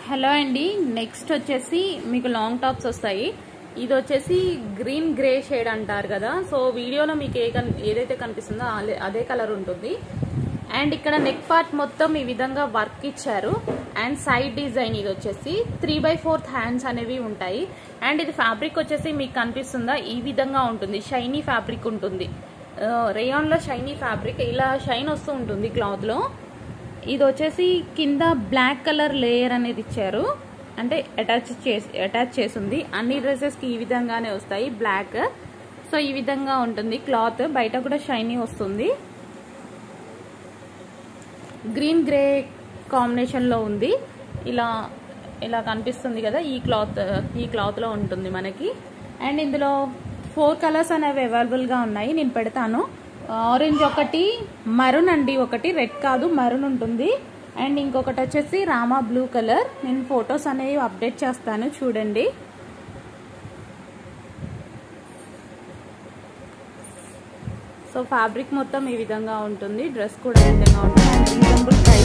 hello అండి next వచ్చేసి మీకు లాంగ్ టాప్స్ వస్తాయి ఇది వచ్చేసి గ్రీన్ గ్రే షేడ్ అంటారు కదా సో వీడియోలో మీకు ఏ కన్ ఏదైతే కనిపిస్తుందో అదే- అదే కలర్ ఉంటుంది అండ్ ఇక్కడ నెక్ పార్ట్ మొత్తం ఈ విధంగా వర్క్ ఇచ్చారు అండ్ సైడ్ డిజైన్ ఇది వచ్చేసి త్రీ బై ఫోర్త్ హ్యాండ్స్ అనేవి ఉంటాయి అండ్ ఇది ఫ్యాబ్రిక్ వచ్చేసి మీకు కనిపిస్తుందా ఈ విధంగా ఉంటుంది షైనీ ఫ్యాబ్రిక్ ఉంటుంది రేయాన్ లో షైనీ ఫ్యాబ్రిక్ ఇలా షైన్ వస్తూ ఉంటుంది క్లాత్ లో ఇది వచ్చేసి కింద బ్లాక్ కలర్ లేయర్ అనేది ఇచ్చారు అంటే అటాచ్ చేసి అటాచ్ చేసింది అన్ని డ్రెస్సెస్ కి ఈ విధంగానే వస్తాయి బ్లాక్ సో ఈ విధంగా ఉంటుంది క్లాత్ బయట కూడా షైనీ వస్తుంది గ్రీన్ గ్రే కాంబినేషన్ లో ఉంది ఇలా ఇలా కనిపిస్తుంది కదా ఈ క్లాత్ ఈ క్లాత్ లో ఉంటుంది మనకి అండ్ ఇందులో ఫోర్ కలర్స్ అనేవి అవైలబుల్ గా ఉన్నాయి నేను పెడతాను ఆరెంజ్ ఒకటి మరూన్ అండి ఒకటి రెడ్ కాదు మరూన్ ఉంటుంది అండ్ ఇంకొకటి వచ్చేసి రామా బ్లూ కలర్ నేను ఫొటోస్ అనేవి అప్డేట్ చేస్తాను చూడండి సో ఫ్యాబ్రిక్ మొత్తం ఈ విధంగా ఉంటుంది డ్రెస్ కూడా ఈ విధంగా ఉంటుంది అండ్ రీజనబుల్ ప్రైస్